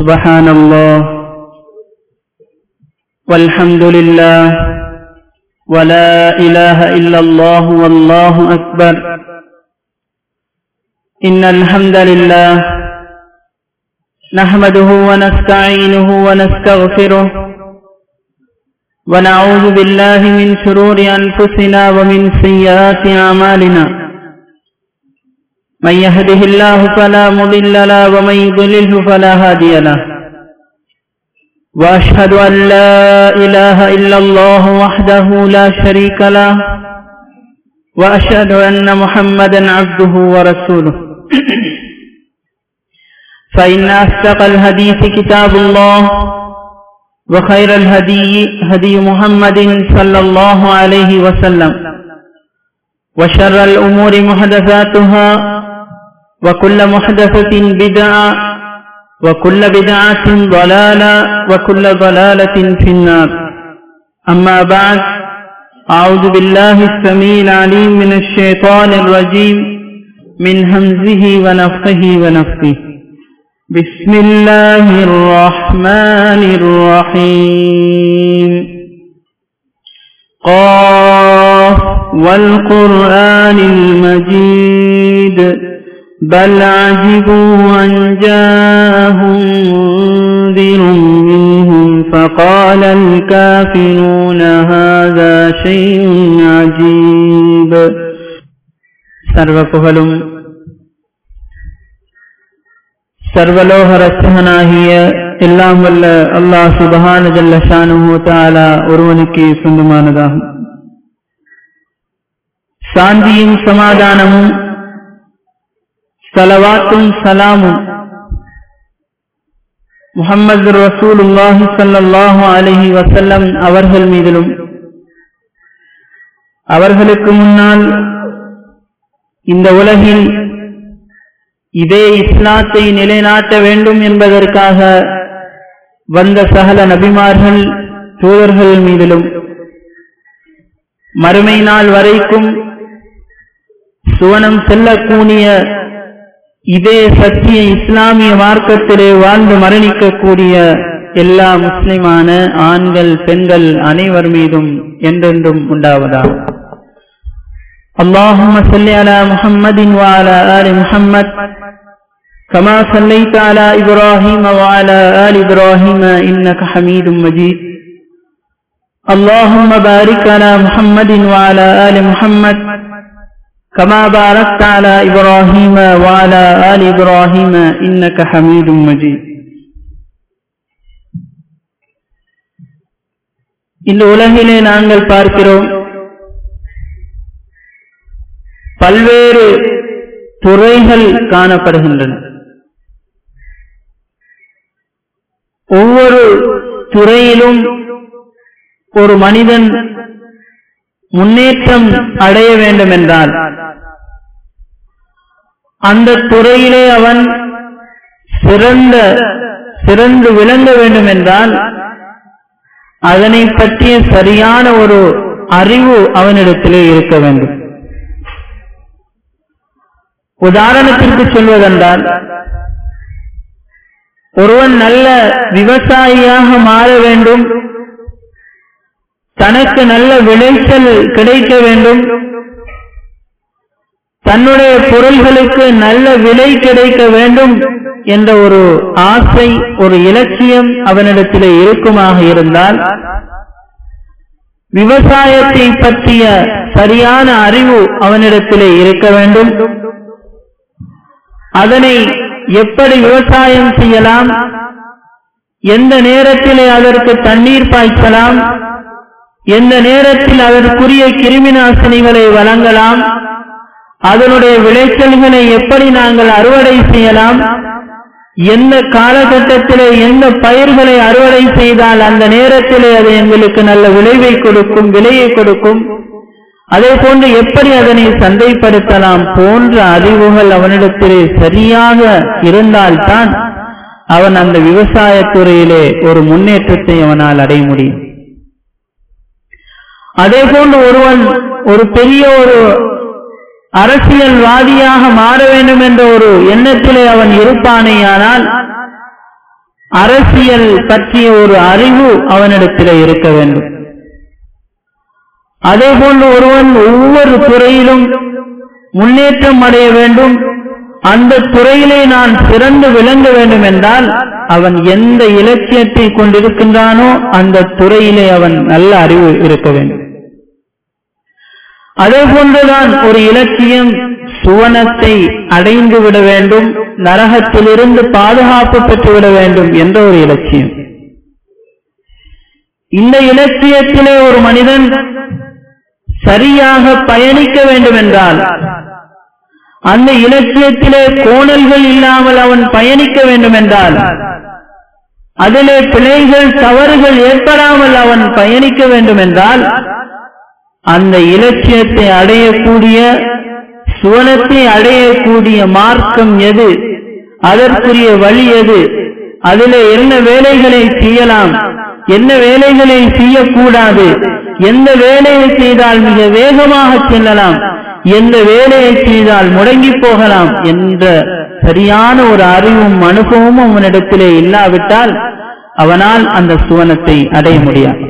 سبحان الله والحمد لله ولا إله إلا الله والله أكبر إن الحمد لله نحمده ونستعينه ونستغفره ونعوذ بالله من شرور أنفسنا ومن سيئات أعمالنا من يهده الله فلا مضل له ومن يضلله فلا هادي له وأشهد أن لا إله إلا الله وحده لا شريك له وأشهد أن محمدا عبده ورسوله فإن أصدق الحديث كتاب الله وخير الهدي هدي محمد صلى الله عليه وسلم وشر الأمور محدثاتها وكل محدثة بدعة وكل بدعة ضلالة وكل ضلالة في النار أما بعد أعوذ بالله السميع العليم من الشيطان الرجيم من همزه ونفخه ونفخه بسم الله الرحمن الرحيم قاف والقرآن المجيد بل عجبوا أن جاءهم منذر منهم فقال الكافرون هذا شيء عجيب சர்வ புகழும் சர்வலோக ரச்சகனாகிய எல்லாம் வல்ல அல்லாஹ் சுபஹான ஜல்ல ஷானுஹு தாலா ஒருவனுக்கு சொந்தமானதாகும் சாந்தியும் சமாதானமும் சலவாத்தும் சலாமும் முகமது ரசூலுல்லாஹி சல்லாஹூ அலஹி வசல்லம் அவர்கள் மீதிலும் அவர்களுக்கு முன்னால் இந்த உலகில் இதே இஸ்லாத்தை நிலைநாட்ட வேண்டும் என்பதற்காக வந்த சகல நபிமார்கள் தூதர்கள் மீதிலும் மறுமை நாள் வரைக்கும் சுவனம் செல்லக்கூடிய இதே சத்திய இஸ்லாமிய மார்க்கத்திலே வாழ்ந்து மரணிக்கக்கூடிய எல்லா முஸ்லிமான ஆண்கள் பெண்கள் அனைவர் மீதும் என்றென்றும் உண்டாவதா اللهم صل على محمد وعلى آل محمد كما صليت على إبراهيم وعلى آل إبراهيم إنك حميد مجيد اللهم بارك على محمد وعلى آل محمد كما باركت على إبراهيم وعلى آل إبراهيم إنك حميد مجيد இந்த உலகிலே நாங்கள் பார்க்கிறோம் பல்வேறு துறைகள் காணப்படுகின்றன ஒவ்வொரு துறையிலும் ஒரு மனிதன் முன்னேற்றம் அடைய வேண்டும் என்றால் அந்த துறையிலே அவன் சிறந்த சிறந்து விளங்க வேண்டும் என்றால் அதனை பற்றிய சரியான ஒரு அறிவு அவனிடத்திலே இருக்க வேண்டும் உதாரணத்திற்கு சொல்வதென்றால் ஒருவன் நல்ல விவசாயியாக மாற வேண்டும் தனக்கு நல்ல விளைச்சல் கிடைக்க வேண்டும் தன்னுடைய பொருள்களுக்கு நல்ல விலை கிடைக்க வேண்டும் என்ற ஒரு ஆசை ஒரு இலட்சியம் அவனிடத்திலே இருக்குமாக இருந்தால் விவசாயத்தை பற்றிய சரியான அறிவு அவனிடத்திலே இருக்க வேண்டும் அதனை எப்படி விவசாயம் செய்யலாம் எந்த நேரத்திலே அதற்கு தண்ணீர் பாய்ச்சலாம் எந்த நேரத்தில் அதற்குரிய கிருமி நாசினிகளை வழங்கலாம் அதனுடைய விளைச்சல்களை எப்படி நாங்கள் அறுவடை செய்யலாம் எந்த காலகட்டத்திலே எந்த பயிர்களை அறுவடை செய்தால் அந்த நேரத்திலே அது எங்களுக்கு நல்ல விளைவை கொடுக்கும் விலையை கொடுக்கும் அதே போன்று எப்படி அதனை சந்தைப்படுத்தலாம் போன்ற அறிவுகள் அவனிடத்திலே சரியாக இருந்தால்தான் அவன் அந்த விவசாயத் துறையிலே ஒரு முன்னேற்றத்தை அவனால் அடைய முடியும் அதே போன்று ஒருவன் ஒரு பெரிய ஒரு அரசியல்வாதியாக மாற வேண்டும் என்ற ஒரு எண்ணத்திலே அவன் இருப்பானேயானால் அரசியல் பற்றிய ஒரு அறிவு அவனிடத்தில் இருக்க வேண்டும் அதே போன்று ஒருவன் ஒவ்வொரு துறையிலும் முன்னேற்றம் அடைய வேண்டும் அந்த துறையிலே நான் சிறந்து விளங்க வேண்டும் என்றால் அவன் எந்த இலக்கியத்தை கொண்டிருக்கின்றானோ அந்த துறையிலே அவன் நல்ல அறிவு இருக்க வேண்டும் அதே போன்றுதான் ஒரு இலக்கியம் சுவனத்தை அடைந்து விட வேண்டும் நரகத்திலிருந்து பாதுகாப்பு பெற்றுவிட வேண்டும் என்ற ஒரு இலட்சியம் இந்த இலட்சியத்திலே ஒரு மனிதன் சரியாக பயணிக்க வேண்டும் என்றால் அந்த இலட்சியத்திலே கோணல்கள் இல்லாமல் அவன் பயணிக்க வேண்டும் என்றால் அதிலே பிழைகள் தவறுகள் ஏற்படாமல் அவன் பயணிக்க வேண்டும் என்றால் அந்த இலட்சியத்தை அடையக்கூடிய சுவனத்தை அடையக்கூடிய மார்க்கம் எது அதற்குரிய வழி எது அதிலே என்ன வேலைகளை செய்யலாம் என்ன வேலைகளை செய்யக்கூடாது எந்த வேலையை செய்தால் மிக வேகமாக செல்லலாம் எந்த வேலையை செய்தால் முடங்கி போகலாம் என்ற சரியான ஒரு அறிவும் அனுபவமும் அவனிடத்திலே இல்லாவிட்டால் அவனால் அந்த சுவனத்தை அடைய முடியாது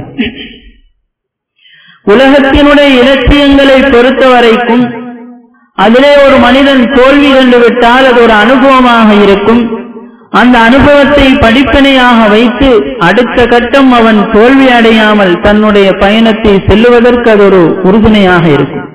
உலகத்தினுடைய இலட்சியங்களை பொறுத்த வரைக்கும் அதிலே ஒரு மனிதன் தோல்வி கண்டு விட்டால் அது ஒரு அனுபவமாக இருக்கும் அந்த அனுபவத்தை படிப்பினையாக வைத்து அடுத்த கட்டம் அவன் தோல்வி அடையாமல் தன்னுடைய பயணத்தை செல்லுவதற்கு அது ஒரு உறுதுணையாக இருக்கும்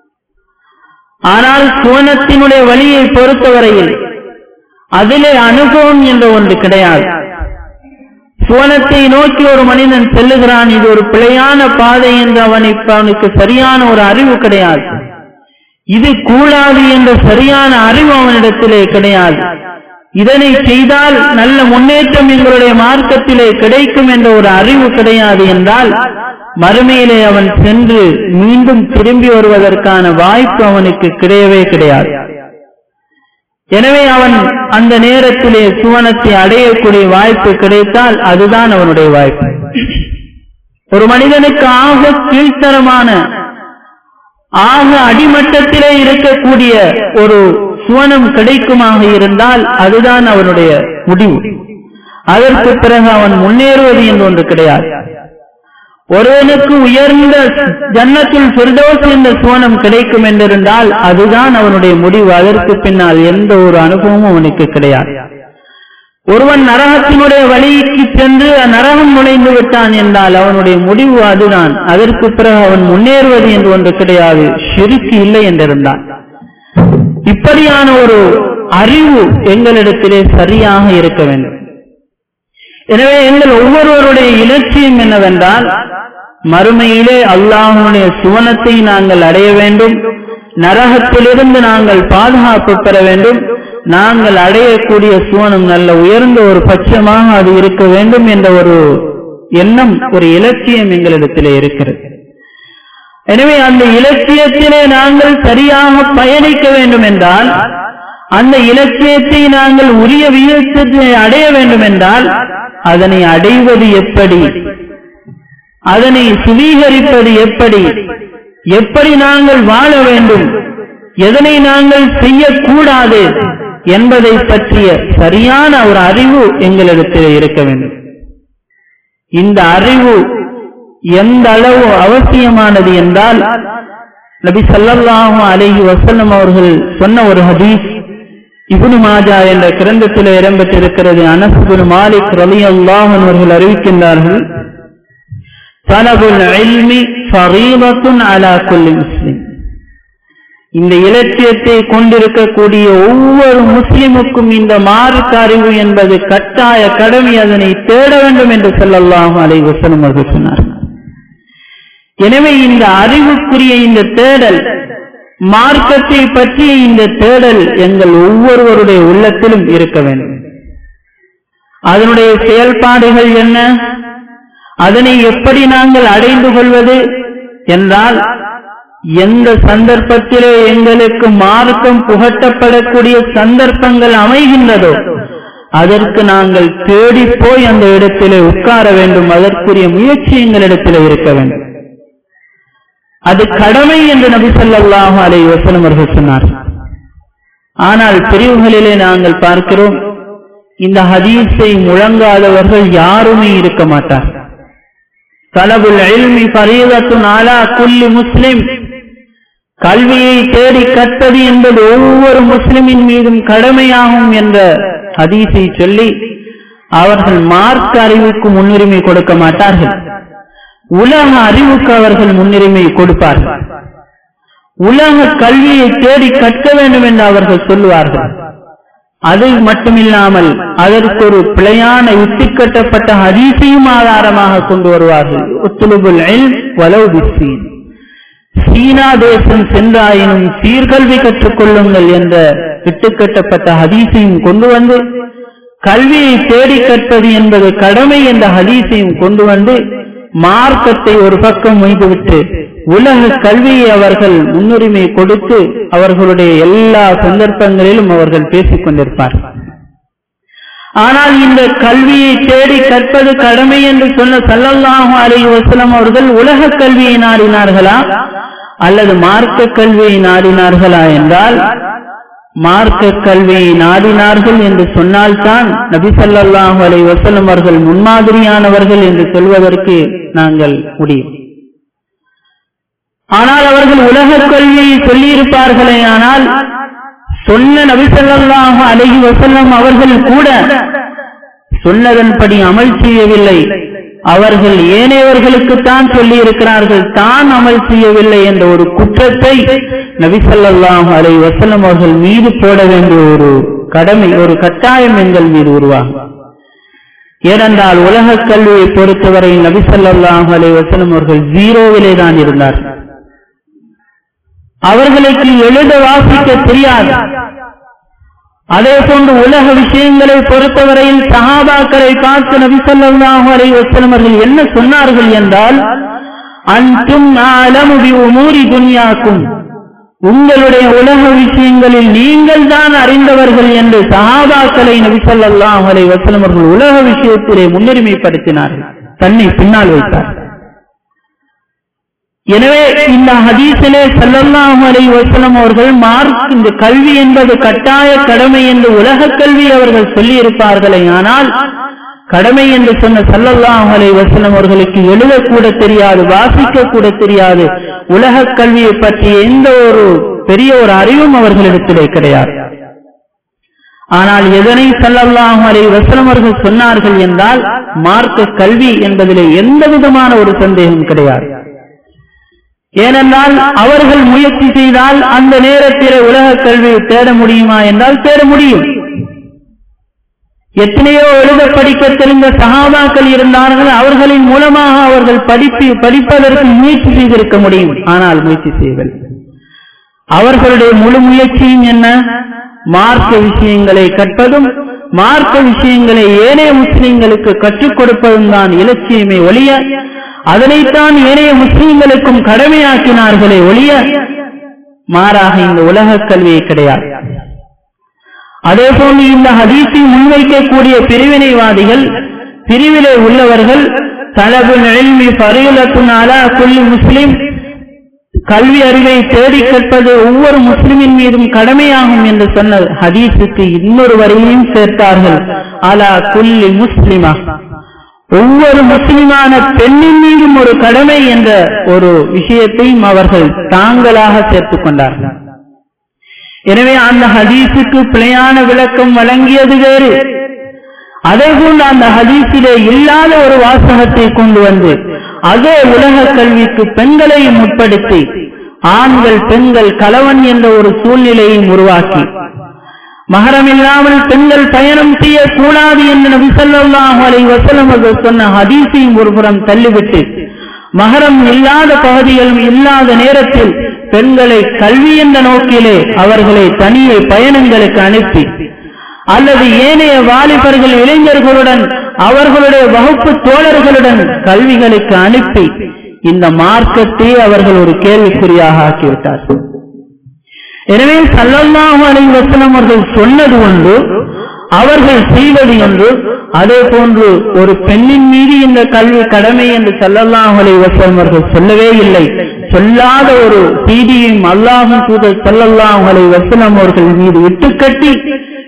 ஆனால் சுவனத்தினுடைய வழியை பொறுத்தவரையில் அதிலே அனுபவம் என்ற ஒன்று கிடையாது சுவனத்தை நோக்கி ஒரு மனிதன் செல்லுகிறான் இது ஒரு பிழையான பாதை என்று அவன் இப்ப அவனுக்கு சரியான ஒரு அறிவு கிடையாது இது கூடாது என்ற சரியான அறிவு அவனிடத்திலே கிடையாது இதனை செய்தால் நல்ல முன்னேற்றம் எங்களுடைய மார்க்கத்திலே கிடைக்கும் என்ற ஒரு அறிவு கிடையாது என்றால் மறுமையிலே அவன் சென்று மீண்டும் திரும்பி வருவதற்கான வாய்ப்பு அவனுக்கு கிடையவே கிடையாது எனவே அவன் அந்த நேரத்திலே சுவனத்தை அடையக்கூடிய வாய்ப்பு கிடைத்தால் அதுதான் அவனுடைய வாய்ப்பு ஒரு மனிதனுக்கு ஆக கீழ்த்தரமான ஆக அடிமட்டத்திலே இருக்கக்கூடிய ஒரு சுவனம் கிடைக்குமாக இருந்தால் அதுதான் அவனுடைய முடிவு அதற்கு பிறகு அவன் முன்னேறுவது என்று ஒன்று கிடையாது ஒருவனுக்கு உயர்ந்த ஜன்னத்தில் சிறுதோஸ் என்ற சுவனம் கிடைக்கும் என்றிருந்தால் அதுதான் அவனுடைய முடிவு அதற்கு பின்னால் எந்த ஒரு அனுபவமும் அவனுக்கு கிடையாது ஒருவன் நரகத்தினுடைய வழிக்கு சென்று நரகம் நுழைந்து விட்டான் என்றால் அவனுடைய முடிவு அதுதான் அதற்கு பிறகு அவன் முன்னேறுவது என்று ஒன்று கிடையாது ஷிருக்கு இல்லை என்றிருந்தான் இப்படியான ஒரு அறிவு எங்களிடத்திலே சரியாக இருக்க வேண்டும் எனவே எங்கள் ஒவ்வொருவருடைய இலட்சியம் என்னவென்றால் மறுமையிலே அல்லாஹனுடைய சுவனத்தை நாங்கள் அடைய வேண்டும் நரகத்திலிருந்து நாங்கள் பாதுகாப்பு பெற வேண்டும் நாங்கள் அடையக்கூடிய சுவனம் நல்ல உயர்ந்த ஒரு பட்சமாக அது இருக்க வேண்டும் என்ற ஒரு எண்ணம் ஒரு இலட்சியம் எங்களிடத்திலே இருக்கிறது எனவே அந்த இலட்சியத்திலே நாங்கள் சரியாக பயணிக்க வேண்டும் என்றால் அந்த இலட்சியத்தை நாங்கள் உரிய விகிதத்தை அடைய வேண்டும் என்றால் அதனை அடைவது எப்படி அதனை சுவீகரிப்பது எப்படி எப்படி நாங்கள் வாழ வேண்டும் எதனை நாங்கள் செய்யக்கூடாது என்பதை பற்றிய சரியான ஒரு அறிவு எங்களிடத்தில் இருக்க வேண்டும் இந்த அறிவு எந்த அளவு அவசியமானது என்றால் நபி சல்லல்லாஹு அலைஹி வசல்லம் அவர்கள் சொன்ன ஒரு ஹதீஸ் இபுனு மாஜா என்ற கிரந்தத்தில் இடம்பெற்றிருக்கிறது அனசுபுன் மாலிக் ரலி அல்லாஹன் அவர்கள் அறிவிக்கின்றார்கள் தலபுல் இல்மி ஃபரீபத்துன் அலா குல்லி முஸ்லிம் இந்த இலட்சியத்தை கொண்டிருக்கக்கூடிய ஒவ்வொரு முஸ்லிமுக்கும் இந்த மார்க்க அறிவு என்பது கட்டாய கடமை அதனை தேட வேண்டும் என்று சொல்லலாம் அலை வசனம் அவர்கள் சொன்னார் எனவே இந்த அறிவுக்குரிய இந்த தேடல் மார்க்கத்தை பற்றிய இந்த தேடல் எங்கள் ஒவ்வொருவருடைய உள்ளத்திலும் இருக்க வேண்டும் அதனுடைய செயல்பாடுகள் என்ன அதனை எப்படி நாங்கள் அடைந்து கொள்வது என்றால் எந்த சந்தர்ப்பத்திலே எங்களுக்கு மார்க்கம் புகட்டப்படக்கூடிய சந்தர்ப்பங்கள் அமைகின்றதோ அதற்கு நாங்கள் தேடி போய் அந்த இடத்திலே உட்கார வேண்டும் அதற்குரிய முயற்சி எங்களிடத்திலே இருக்க வேண்டும் அது கடமை என்று நபி சொல்லாஹு அலை வசனம் அவர்கள் சொன்னார் ஆனால் பிரிவுகளிலே நாங்கள் பார்க்கிறோம் இந்த ஹதீஸை முழங்காதவர்கள் யாருமே இருக்க மாட்டார் தலபுல் இல்மி ஃபரீதத்துன் அலா குல்லி முஸ்லிம் கல்வியை தேடி கற்பது என்பது ஒவ்வொரு முஸ்லிமின் மீதும் கடமையாகும் என்ற ஹதீஸை சொல்லி அவர்கள் மார்க்க அறிவுக்கு முன்னுரிமை கொடுக்க மாட்டார்கள் உலக அறிவுக்கு அவர்கள் முன்னுரிமை கொடுப்பார்கள் உலக கல்வியை தேடி கற்க வேண்டும் என்று அவர்கள் சொல்லுவார்கள் அது மட்டுமில்லாமல் அதற்கு ஒரு பிழையான யுத்தி கட்டப்பட்ட ஹதீசையும் ஆதாரமாக கொண்டு வருவார்கள் உத்துலுபுல் வலவு பிஸ்தீன் சீனா தேசம் சென்றாயினும் சீர்கல்வி கற்றுக்கொள்ளுங்கள் என்ற இட்டுக்கட்டப்பட்ட ஹதீசையும் கொண்டு வந்து கல்வியை தேடி கற்பது என்பது கடமை என்ற ஹதீசையும் கொண்டு வந்து மார்க்கத்தை ஒரு பக்கம் வைத்துவிட்டு உலக கல்வியை அவர்கள் முன்னுரிமை கொடுத்து அவர்களுடைய எல்லா சந்தர்ப்பங்களிலும் அவர்கள் பேசிக் கொண்டிருப்பார்கள் ஆனால் இந்த கல்வியை தேடி கற்பது கடமை என்று சொன்ன சல்லல்லாஹு அலி வசலம் அவர்கள் உலக கல்வியை நாடினார்களா அல்லது மார்க்க கல்வியை நாடினார்களா என்றால் மார்க்க கல்வியை நாடினார்கள் என்று சொன்னால்தான் நபி சல்லாஹு அலை வசலம் அவர்கள் முன்மாதிரியானவர்கள் என்று சொல்வதற்கு நாங்கள் முடியும் ஆனால் அவர்கள் உலக கல்வியை சொல்லியிருப்பார்களே ஆனால் சொன்ன நபிசல்லாஹு அலஹி வசல்லம் அவர்கள் கூட சொன்னதன்படி அமல் செய்யவில்லை அவர்கள் ஏனையவர்களுக்குத்தான் சொல்லி இருக்கிறார்கள் தான் அமல் செய்யவில்லை என்ற ஒரு குற்றத்தை நபிசல்லாஹு அலை வசல்லம் அவர்கள் மீது போட வேண்டிய ஒரு கடமை ஒரு கட்டாயம் எங்கள் மீது உருவாகும் ஏனென்றால் உலக கல்வியை பொறுத்தவரை நபிசல்லாஹு அலை வசலம் அவர்கள் ஜீரோவிலே தான் இருந்தார்கள் அவர்களுக்கு எழுத வாசிக்க தெரியாது அதே போன்று உலக விஷயங்களை பொறுத்தவரையில் சஹாபாக்களை பார்த்து நபி சொல்லாஹு அலை வசலம் அவர்கள் என்ன சொன்னார்கள் என்றால் அன்றும் அலமுடி உமூரி துனியாக்கும் உங்களுடைய உலக விஷயங்களில் நீங்கள் தான் அறிந்தவர்கள் என்று சஹாபாக்களை நபி சொல்லாஹு அலை வசலம் அவர்கள் உலக விஷயத்திலே முன்னுரிமைப்படுத்தினார்கள் தன்னை பின்னால் வைத்தார் எனவே இந்த ஹதீஸிலே சல்லல்லாஹு அலை வசலம் அவர்கள் மார்க் இந்த கல்வி என்பது கட்டாய கடமை என்று உலக கல்வி அவர்கள் சொல்லி இருப்பார்களே ஆனால் கடமை என்று சொன்ன சல்லல்லாஹு அலை வசலம் அவர்களுக்கு எழுதக்கூட தெரியாது வாசிக்க கூட தெரியாது உலக கல்வியை பற்றி எந்த ஒரு பெரிய ஒரு அறிவும் அவர்களிடத்திலே கிடையாது ஆனால் எதனை சல்லல்லாஹு அலை வசலம் அவர்கள் சொன்னார்கள் என்றால் மார்க்க கல்வி என்பதிலே எந்த விதமான ஒரு சந்தேகம் கிடையாது ஏனென்றால் அவர்கள் முயற்சி செய்தால் அந்த நேரத்தில் உலக கல்வியை தேட முடியுமா என்றால் தேட முடியும் எத்தனையோ எழுத படிக்க தெரிந்த சகாபாக்கள் இருந்தார்கள் அவர்களின் மூலமாக அவர்கள் படிப்பு படிப்பதற்கு முயற்சி செய்திருக்க முடியும் ஆனால் முயற்சி செய்யவில்லை அவர்களுடைய முழு முயற்சியும் என்ன மார்க்க விஷயங்களை கற்பதும் மார்க்க விஷயங்களை ஏனைய முஸ்லிம்களுக்கு கற்றுக் கொடுப்பதும் தான் இலட்சியமே ஒழிய அதனைத்தான் ஏனைய முஸ்லிம்களுக்கும் கடமையாக்கினார்களே ஒழிய மாறாக இந்த உலக கல்வியை கிடையாது அதே போன்று இந்த ஹதீஸை முன்வைக்கக்கூடிய பிரிவினைவாதிகள் பிரிவிலே உள்ளவர்கள் தலபு நெல்மி பரியுலத்துன் அலா குல்லி முஸ்லிம் கல்வி அறிவை தேடி கற்பது ஒவ்வொரு முஸ்லிமின் மீதும் கடமையாகும் என்று சொன்ன ஹதீஸுக்கு இன்னொரு வரையையும் சேர்த்தார்கள் அலா குல்லி முஸ்லிமா ஒவ்வொரு முஸ்லிமான பெண்ணின் மீதும் ஒரு கடமை என்ற ஒரு விஷயத்தையும் அவர்கள் தாங்களாக சேர்த்துக் கொண்டார்கள் எனவே அந்த ஹதீஸுக்கு பிழையான விளக்கம் வழங்கியது வேறு அதே போன்று அந்த ஹதீஸிலே இல்லாத ஒரு வாசகத்தை கொண்டு வந்து அதே உலக கல்விக்கு பெண்களையும் உட்படுத்தி ஆண்கள் பெண்கள் கலவன் என்ற ஒரு சூழ்நிலையும் உருவாக்கி மகரம் இல்லாமல் பெண்கள் பயணம் செய்யக்கூடாது என்று நபி ஸல்லல்லாஹு அலைஹி வஸல்லம் அவர்கள் சொன்ன ஹதீஸையும் ஒருபுறம் தள்ளிவிட்டு மகரம் இல்லாத பகுதிகள் இல்லாத நேரத்தில் பெண்களை கல்வி என்ற நோக்கிலே அவர்களை தனியே பயணங்களுக்கு அனுப்பி அல்லது ஏனைய வாலிபர்கள் இளைஞர்களுடன் அவர்களுடைய வகுப்பு தோழர்களுடன் கல்விகளுக்கு அனுப்பி இந்த மார்க்கத்தை அவர்கள் ஒரு கேள்விக்குறியாக ஆக்கிவிட்டார்கள் எனவே சல்லல்லாஹு அலைஹி வஸல்லம் அவர்கள் சொன்னது ஒன்று அவர்கள் செய்வது ஒன்று அதே போன்று ஒரு பெண்ணின் மீது இந்த கல்வி கடமை என்று சல்லல்லாஹு அலைஹி வஸல்லம் அவர்கள் சொல்லவே இல்லை சொல்லாத ஒரு செய்தியையும் அல்லாஹும் தூதர் சல்லல்லாஹு அலைஹி வஸல்லம் அவர்கள் மீது விட்டுக்கட்டி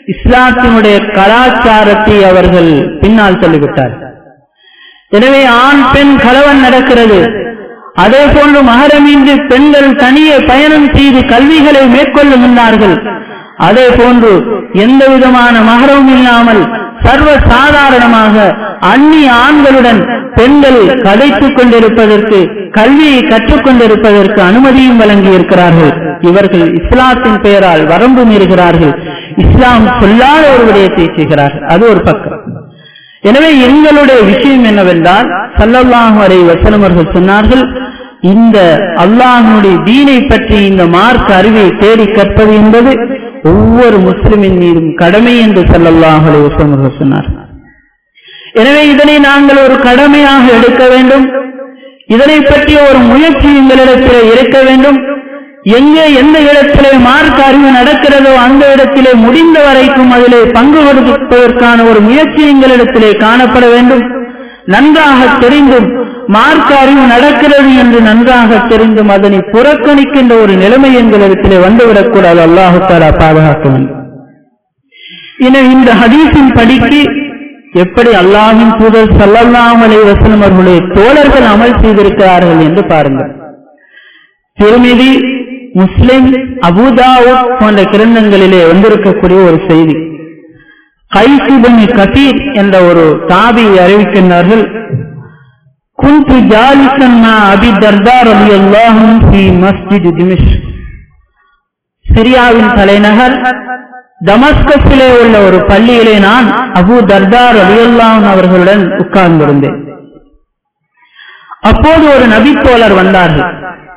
இஸ்லாத்தினுடைய கலாச்சாரத்தை அவர்கள் பின்னால் தள்ளிவிட்டார் எனவே ஆண் பெண் கலவன் நடக்கிறது அதே போன்று மகரமின்றி பெண்கள் தனியே பயணம் செய்து கல்விகளை மேற்கொள்ளுகின்றார்கள் அதே போன்று எந்த விதமான மகரமும் இல்லாமல் சர்வ சாதாரணமாக அந்நிய ஆண்களுடன் பெண்கள் கதைத்துக் கொண்டிருப்பதற்கு கல்வியை கற்றுக் கொண்டிருப்பதற்கு அனுமதியும் வழங்கி இருக்கிறார்கள் இவர்கள் இஸ்லாத்தின் பெயரால் வரம்பு மீறுகிறார்கள் இஸ்லாம் சொல்லாத ஒரு விடயத்தை செய்கிறார்கள் அது ஒரு பக்கம் எனவே எங்களுடைய விஷயம் என்னவென்றால் சல்லல்லாஹு அலை வசனம் அவர்கள் சொன்னார்கள் இந்த அல்லாஹனுடைய தீனை பற்றி இந்த மார்க் அறிவை தேடி கற்பது என்பது ஒவ்வொரு முஸ்லிமின் மீதும் கடமை என்று சல்லல்லாஹு அலை வசனம் அவர்கள் சொன்னார் எனவே இதனை நாங்கள் ஒரு கடமையாக எடுக்க வேண்டும் இதனை பற்றிய ஒரு முயற்சி எங்களிடத்திலே இருக்க வேண்டும் எங்கே எந்த இடத்திலே மார்க்க அறிவு நடக்கிறதோ அந்த இடத்திலே முடிந்த வரைக்கும் அதிலே பங்கு கொடுப்பதற்கான ஒரு முயற்சி எங்களிடத்திலே காணப்பட வேண்டும் நன்றாக தெரிந்தும் மார்க்க அறிவு நடக்கிறது என்று நன்றாக தெரிந்தும் அதனை புறக்கணிக்கின்ற ஒரு நிலைமை எங்களிடத்திலே வந்துவிடக்கூடாது அல்லாஹு தாலா பாதுகாக்க வேண்டும் எனவே இந்த ஹதீஸின் படிக்கு எப்படி அல்லாஹின் தூதர் சல்லல்லாஹ் அலை வசலம் அவர்களுடைய தோழர்கள் அமல் செய்திருக்கிறார்கள் என்று பாருங்கள் திருமிதி முஸ்லிம் அபுதாவுத் போன்ற கிரந்தங்களிலே வந்திருக்கக்கூடிய ஒரு செய்தி கைசுபனி கசீர் என்ற ஒரு தாபியை அறிவிக்கின்றார்கள் குந்து ஜாலிசன் அபி தர்தார் அலி அல்லாஹும் ஃபி மஸ்ஜித் திமிஷ் சிரியாவின் தலைநகர் தமஸ்கஸிலே உள்ள ஒரு பள்ளியிலே நான் அபு தர்தார் அலியல்லான் அவர்களுடன் உட்கார்ந்திருந்தேன் அப்போது ஒரு நபித்தோழர் வந்தார்கள்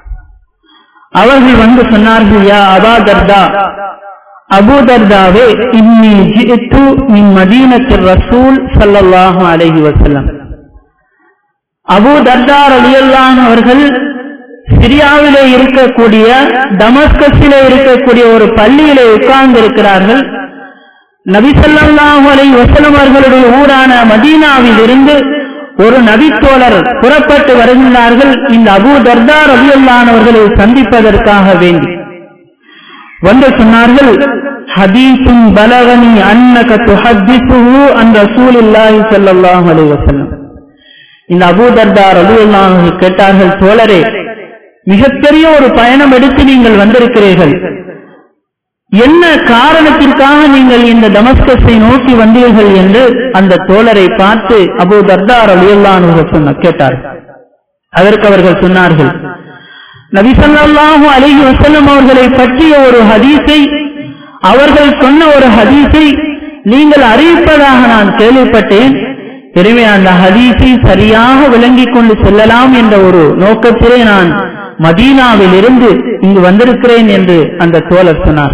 அவர்கள் வந்து சொன்னார்கள் யா அபா தர்தா அபு தர்தாவே இன்னி ஜித்து மின் மதீனத்தில் ரசூல் சல்லல்லாஹு அலைஹி வசல்லம் அபு தர்தார் அலியல்லான் அவர்கள் சிரியாவிலே இருக்கக்கூடிய டமஸ்கஸிலே இருக்கக்கூடிய ஒரு பள்ளியிலே உட்கார்ந்து இருக்கிறார்கள் நபிசல்லாஹு அலை வசலம் அவர்களுடைய ஊரான மதீனாவில் இருந்து ஒரு நபித்தோழர் புறப்பட்டு வருகின்றார்கள் இந்த அபு தர்தார் அபியுல்லானவர்களை சந்திப்பதற்காக வேண்டி வந்து சொன்னார்கள் ஹதீசும் பலவனி அன்னக துஹத்திசுஹு அன் ரசூலில்லாஹி ஸல்லல்லாஹு அலைஹி வஸல்லம் இந்த அபூ தர்தார் ரலியல்லாஹு கேட்டார்கள் தோழரே மிகப்பெரிய ஒரு பயணம் எடுத்து நீங்கள் வந்திருக்கிறீர்கள் என்ன காரணத்திற்காக நீங்கள் இந்த தமஸ்கஸை நோக்கி வந்தீர்கள் என்று அந்த தோழரை பார்த்து அபு தர்தார் அலியல்லானு சொன்ன கேட்டார் அதற்கு அவர்கள் சொன்னார்கள் நபிசல்லாஹு அலிஹி வசல்லம் அவர்களை பற்றிய ஒரு ஹதீஸை அவர்கள் சொன்ன ஒரு ஹதீஸை நீங்கள் அறிவிப்பதாக நான் கேள்விப்பட்டேன் எனவே அந்த ஹதீஸை சரியாக விளங்கிக் கொண்டு செல்லலாம் என்ற ஒரு நோக்கத்திலே நான் மதீனாவில் இருந்து இங்கு வந்திருக்கிறேன் என்று அந்த தோழர் சொன்னார்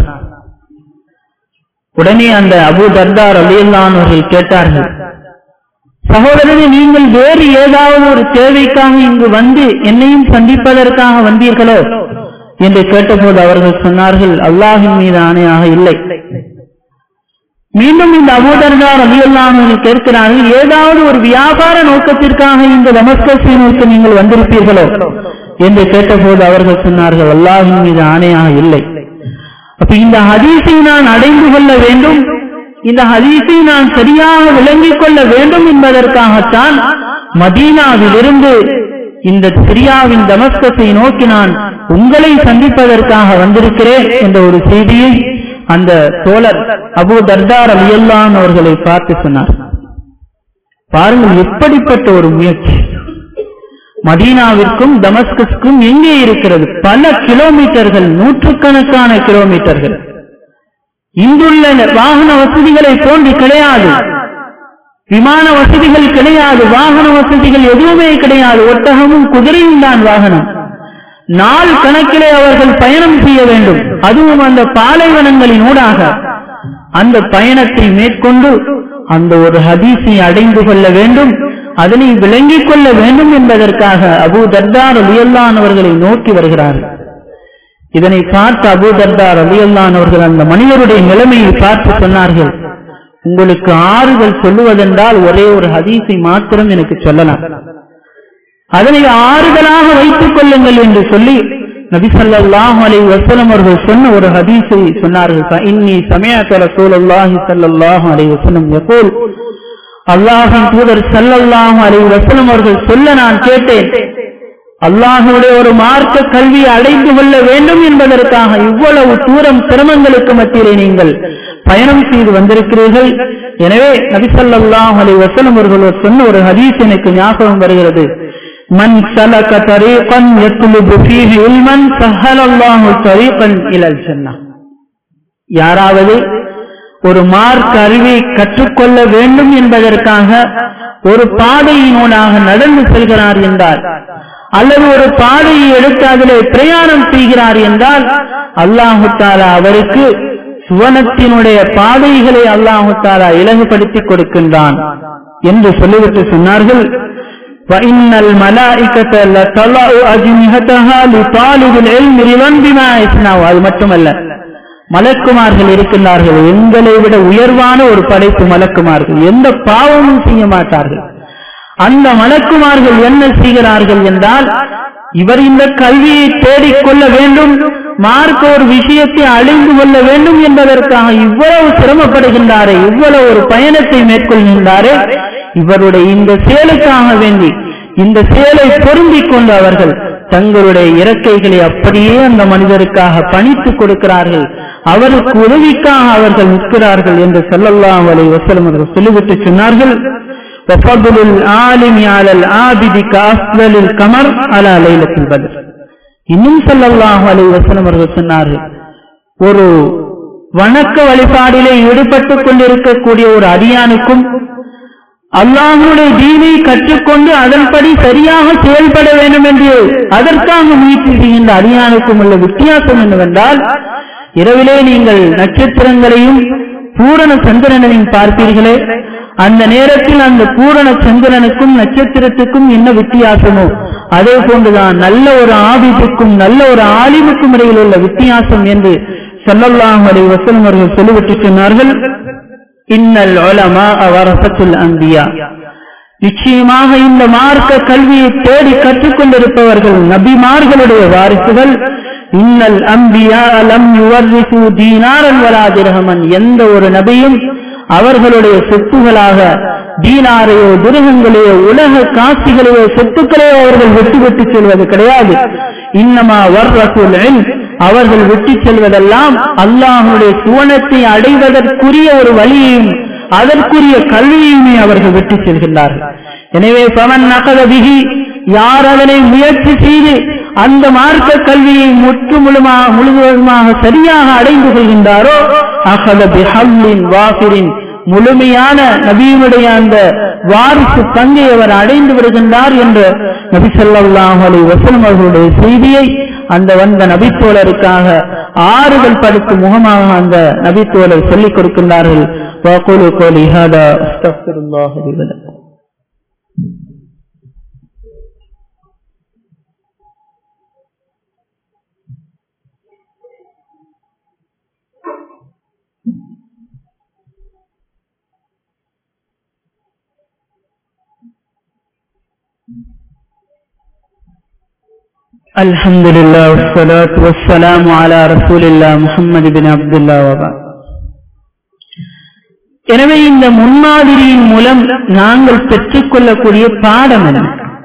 உடனே அந்த அபு தர்தார் அலியல்லானவர்கள் கேட்டார்கள் சகோதரனை நீங்கள் வேறு ஏதாவது ஒரு தேவைக்காக இங்கு வந்து என்னையும் சந்திப்பதற்காக வந்தீர்களோ என்று கேட்டபோது அவர்கள் சொன்னார்கள் அல்லாஹின் மீது ஆணையாக இல்லை மீண்டும் இந்த அபூதர்தார் அலியல்லானவர்கள் கேட்கிறார்கள் ஏதாவது ஒரு வியாபார நோக்கத்திற்காக இந்த நமஸ்கஸை நோக்கி நீங்கள் வந்திருப்பீர்களோ என்று கேட்டபோது அவர்கள் சொன்னார்கள் அல்லாஹின் மீது ஆணையாக இல்லை அப்ப இந்த ஹதீஸை நான் அடைந்து கொள்ள வேண்டும் இந்த ஹதீஸை நான் சரியாக விளங்கிக் கொள்ள வேண்டும் என்பதற்காகத்தான் மதீனாவிலிருந்து இந்த சிரியாவின் தமஸ்கத்தை நோக்கி நான் உங்களை சந்திப்பதற்காக வந்திருக்கிறேன் என்ற ஒரு செய்தியை அந்த தோழர் அபு தர்தார் அலியல்லான் அவர்களை பார்த்து சொன்னார் பாருங்கள் எப்படிப்பட்ட ஒரு முயற்சி மதீனாவிற்கும் தமஸ்கஸ்க்கும் எங்கே இருக்கிறது பல கிலோமீட்டர்கள் நூற்றுக்கணக்கான கிலோமீட்டர்கள் இன்றுள்ள வாகன வசதிகளை போன்று கிடையாது விமான வசதிகள் கிடையாது வாகன வசதிகள் எதுவுமே கிடையாது ஒட்டகமும் குதிரையும் தான் வாகனம் நாள் கணக்கிலே அவர்கள் பயணம் செய்ய வேண்டும் அதுவும் அந்த பாலைவனங்களின் ஊடாக அந்த பயணத்தை மேற்கொண்டு அந்த ஒரு ஹதீஸை அடைந்து கொள்ள வேண்டும் அதனை விளங்கிக் கொள்ள வேண்டும் என்பதற்காக அபு தர்தார் அலியல்லான் அவர்களை நோக்கி வருகிறார்கள் இதனை பார்த்து அபு தர்தார் அலியல்லான் அவர்கள் அந்த மனிதருடைய நிலைமையை பார்த்து சொன்னார்கள் உங்களுக்கு ஆறுதல் சொல்லுவதென்றால் ஒரே ஒரு ஹதீஸை மாத்திரம் எனக்கு சொல்லலாம் அதனை ஆறுதலாக வைத்துக் கொள்ளுங்கள் என்று சொல்லி நபி ஸல்லல்லாஹு அலைஹி வஸல்லம் அவர்கள் சொன்ன ஒரு ஹதீஸை சொன்னார்கள் இன்னி சமயத்த ரசூலுல்லாஹி ஸல்லல்லாஹு அலைஹி வஸல்லம் யகூல் அல்லாஹின் தூதர் ஸல்லல்லாஹு அலைஹி வஸல்லம் அவர்கள் சொல்ல நான் கேட்டேன் அல்லாஹுடைய ஒரு மார்க்க கல்வியை அடைந்து கொள்ள வேண்டும் என்பதற்காக இவ்வளவு தூரம் சிரமங்களுக்கு மத்தியிலே நீங்கள் பயணம் செய்து வந்திருக்கிறீர்கள் எனவே நபிசல்லாஹ் அலி வசலம் அவர்கள் சொன்ன ஒரு ஹதீஸ் எனக்கு ஞாபகம் வருகிறது மன் சலக தரீகன் யத்லுபு ஃபீஹி இல்மன் சஹலல்லாஹு தரீகன் இலல் ஜன்னah யாராவது ஒரு மார்க் அறிவை கற்றுக்கொள்ள வேண்டும் என்பதற்காக ஒரு பாதையினூடாக நடந்து செல்கிறார் என்றால் அல்லது ஒரு பாதையை எடுத்து அதிலே பிரயாணம் செய்கிறார் என்றால் அல்லாஹு தாலா அவருக்கு சுவனத்தினுடைய பாதைகளை அல்லாஹு தாலா இலகுபடுத்தி கொடுக்கின்றான் என்று சொல்லிவிட்டு சொன்னார்கள் وَإِنَّ الْمَلَائِكَةَ لَتَضَعُ أَجْنِحَتَهَا لِطَالِبِ الْعِلْمِ رِضًا بِمَا يَصْنَعُ அது மட்டுமல்ல மலக்குமார்கள் இருக்கின்றார்கள் எங்களை விட உயர்வான ஒரு படைப்பு மலக்குமார்கள் எந்த பாவமும் செய்ய மாட்டார்கள் அந்த மலக்குமார்கள் என்ன செய்கிறார்கள் என்றால் இவர் இந்த கல்வியை தேடிக்கொள்ள வேண்டும் மார்க்க ஒரு விஷயத்தை அழிந்து கொள்ள வேண்டும் என்பதற்காக இவ்வளவு சிரமப்படுகின்றாரே இவ்வளவு ஒரு பயணத்தை மேற்கொள்கின்றாரே இவருடைய இந்த செயலுக்காக வேண்டி இந்த செயலை பொருந்திக் கொண்டு அவர்கள் தங்களுடைய இறக்கைகளை அப்படியே அந்த மனிதருக்காக பணித்து கொடுக்கிறார்கள் அவருக்கு உதவிக்காக அவர்கள் நிற்கிறார்கள் என்று சொல்லலாம் அலை வசலம் அவர்கள் சொல்லிவிட்டு சொன்னார்கள் وفضل العالم على العابد كأفضل القمر على ليلة البدر இன்னும் ஸல்லல்லாஹு அலைஹி வஸல்லம் அவர்கள் சொன்னார்கள் ஒரு வணக்க வழிபாடிலே ஈடுபட்டுக் கொண்டிருக்கக்கூடிய ஒரு அடியானுக்கும் அல்லாஹுடைய தீனை கற்றுக்கொண்டு அதன்படி சரியாக செயல்பட வேண்டும் என்று அதற்காக முயற்சி செய்கின்ற அடியானுக்கும் உள்ள வித்தியாசம் என்னவென்றால் இரவிலே நீங்கள் நட்சத்திரங்களையும் பூரண சந்திரனையும் பார்ப்பீர்களே அந்த நேரத்தில் அந்த பூரண சந்திரனுக்கும் நட்சத்திரத்துக்கும் என்ன வித்தியாசமோ அதே போன்றுதான் நல்ல ஒரு ஆபித்துக்கும் நல்ல ஒரு ஆலிமுக்கும் இடையில் உள்ள வித்தியாசம் என்று சொல்லலாம் அலை வசலம் அவர்கள் சொல்லிவிட்டு சொன்னார்கள் இன்னல் ஒலமா அவரசத்துல் அம்பியா நிச்சயமாக இந்த மார்க்க கல்வியை தேடி கற்றுக்கொண்டிருப்பவர்கள் நபிமார்களுடைய வாரிசுகள் இன்னல் அம்பியா அலம் யுவர்ரிசு தீனாரன் வராதிரகமன் எந்த ஒரு நபியும் அவர்களுடைய சொத்துகளாக தீனாரையோ துருகங்களையோ உலக காசிகளையோ சொத்துக்களையோ அவர்கள் விட்டு விட்டு செல்வது கிடையாது இன்னமா வர்ரசுல் அவர்கள் விட்டு செல்வதெல்லாம் அல்லாஹனுடைய சுவனத்தை அடைவதற்குரிய ஒரு வழியையும் அதற்குரிய கல்வியுமே அவர்கள் விட்டு செல்கின்றார்கள் எனவே பவன் நகத விகி யார் அதனை முயற்சி செய்து அந்த மார்க்க கல்வியை முற்று முழுமாக முழுவதுமாக சரியாக அடைந்து கொள்கின்றாரோ அகத பிஹல்லின் வாசிரின் முழுமையான நபியினுடைய அந்த வாரிசு பங்கை அவர் அடைந்து விடுகின்றார் என்ற நபி சொல்லாஹ் அலி வசலம் அவர்களுடைய செய்தியை அந்த வந்த நபித்தோழருக்காக ஆறுதல் படுத்தும் முகமாக அந்த நபித்தோழர் சொல்லிக் கொடுக்கின்றார்கள் وأقول قولي هذا أستغفر الله لي ولكم الحمد لله والصلاة والسلام على رسول الله محمد بن عبد الله وبعد எனவே இந்த முன்மாதிரியின் மூலம் நாங்கள் பெற்றுக்கொள்ளக்கூடிய பாடம் என்ன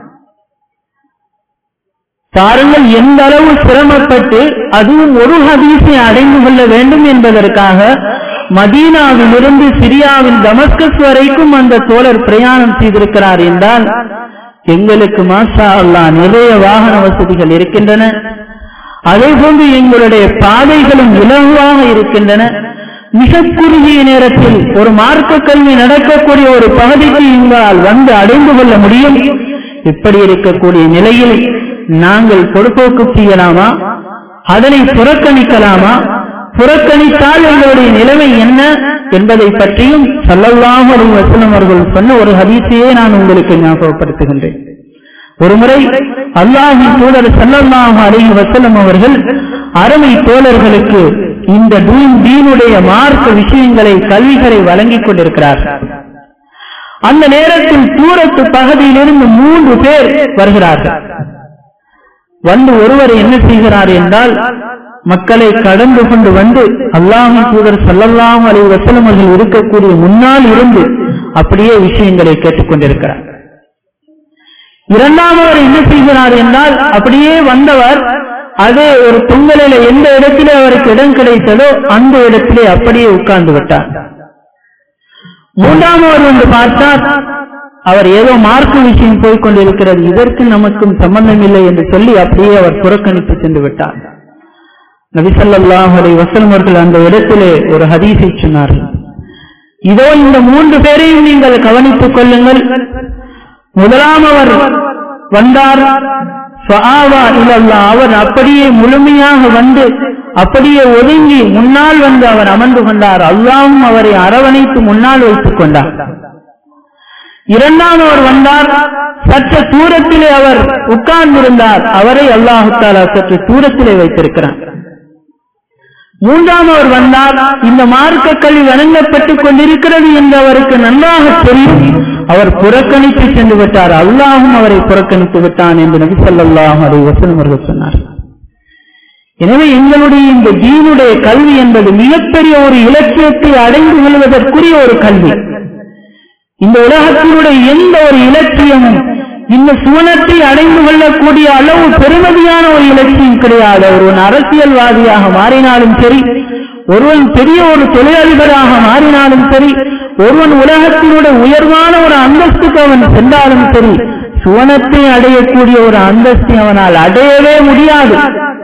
பாருங்கள் எந்த அளவு சிரமப்பட்டு அதுவும் ஒரு ஹதீஸை அடைந்து கொள்ள வேண்டும் என்பதற்காக மதீனாவிலிருந்து சிரியாவின் தமஸ்கஸ் வரைக்கும் அந்த தோழர் பிரயாணம் செய்திருக்கிறார் என்றால் எங்களுக்கு மாஷா அல்லா நிறைய வாகன வசதிகள் இருக்கின்றன அதே போன்று எங்களுடைய பாதைகளும் இலகுவாக இருக்கின்றன மிக குறுகிய நேரத்தில் ஒரு மார்க்க கல்வி நடக்கக்கூடிய ஒரு பகுதிக்கு எங்களால் வந்து அடைந்து கொள்ள முடியும் இப்படி இருக்கக்கூடிய நிலையில் நாங்கள் பொறுப்போக்கு செய்யலாமா அதனை புறக்கணிக்கலாமா புறக்கணித்தால் எங்களுடைய நிலைமை என்ன என்பதை பற்றியும் சல்லல்லாஹு அலைஹி வஸல்லம் அவர்கள் சொன்ன ஒரு ஹதீஸையே நான் உங்களுக்கு ஞாபகப்படுத்துகின்றேன் ஒருமுறை அல்லாஹின் தூதர் சல்லல்லாஹு அலைஹி வஸல்லம் அவர்கள் அருமை தோழர்களுக்கு இந்த தீனுடைய மார்க்க விஷயங்களை கல்விகளை வழங்கிக் கொண்டிருக்கிறார் அந்த நேரத்தில் தூரத்து பகுதியிலிருந்து மூன்று பேர் வருகிறார்கள் வந்து ஒருவர் என்ன செய்கிறார் என்றால் மக்களை கடந்து கொண்டு வந்து அல்லாஹின் தூதர் சல்லல்லாஹு அலைஹி வஸல்லம் அவர்கள் இருக்கக்கூடிய முன்னால் இருந்து அப்படியே விஷயங்களை கேட்டுக்கொண்டிருக்கிறார் இரண்டாமவர் என்ன செய்கிறார் என்றால் அப்படியே வந்தவர் அதே ஒரு பொங்கலில எந்த இடத்திலே அவருக்கு இடம் கிடைத்ததோ அந்த இடத்திலே அப்படியே உட்கார்ந்து விட்டார் மூன்றாமவர் வந்து பார்த்தார் அவர் ஏதோ மார்க்கு விஷயம் போய்க் கொண்டிருக்கிறது இதற்கு நமக்கும் சம்பந்தம் இல்லை என்று சொல்லி அப்படியே அவர் புறக்கணித்து சென்று விட்டார் நபிசல்லாஹ் அலை வசலம் அவர்கள் அந்த இடத்திலே ஒரு ஹதீஸை சொன்னார்கள் இதோ இந்த மூன்று பேரையும் நீங்கள் கவனித்துக் கொள்ளுங்கள் முதலாம் அவர் வந்தார் அவர் அப்படியே முழுமையாக வந்து அப்படியே ஒதுங்கி முன்னால் வந்து அவர் அமர்ந்து கொண்டார் அல்லாவும் அவரை அரவணைத்து முன்னால் வைத்துக் கொண்டார் இரண்டாம் அவர் வந்தார் சற்று தூரத்திலே அவர் உட்கார்ந்திருந்தார் அவரை அல்லாஹு தாலா சற்று தூரத்திலே வைத்திருக்கிறார் மூன்றாம் அவர் வந்தார் இந்த மார்க்க கல்வி வழங்கப்பட்டுக் கொண்டிருக்கிறது என்று அவருக்கு நன்றாக தெரியும் அவர் புறக்கணித்து சென்று விட்டார் அல்லாஹும் அவரை புறக்கணித்து விட்டான் என்று நபி சொல்லாஹும் அதை வசனம் அவர்கள் சொன்னார் எனவே எங்களுடைய இந்த தீனுடைய கல்வி என்பது மிகப்பெரிய ஒரு இலக்கியத்தை அடைந்து கொள்வதற்குரிய ஒரு கல்வி இந்த உலகத்தினுடைய எந்த ஒரு இலக்கியமும் இந்த சுவனத்தை அடைந்து கொள்ளக்கூடிய அளவு பெருமதியான ஒரு இலக்கியம் கிடையாது ஒருவன் அரசியல்வாதியாக மாறினாலும் சரி ஒருவன் பெரிய ஒரு தொழிலதிபராக மாறினாலும் சரி ஒருவன் உலகத்தினுடைய உயர்வான ஒரு அந்தஸ்துக்கு அவன் சென்றாலும் சரி சுவனத்தை அடையக்கூடிய ஒரு அந்தஸ்தை அவனால் அடையவே முடியாது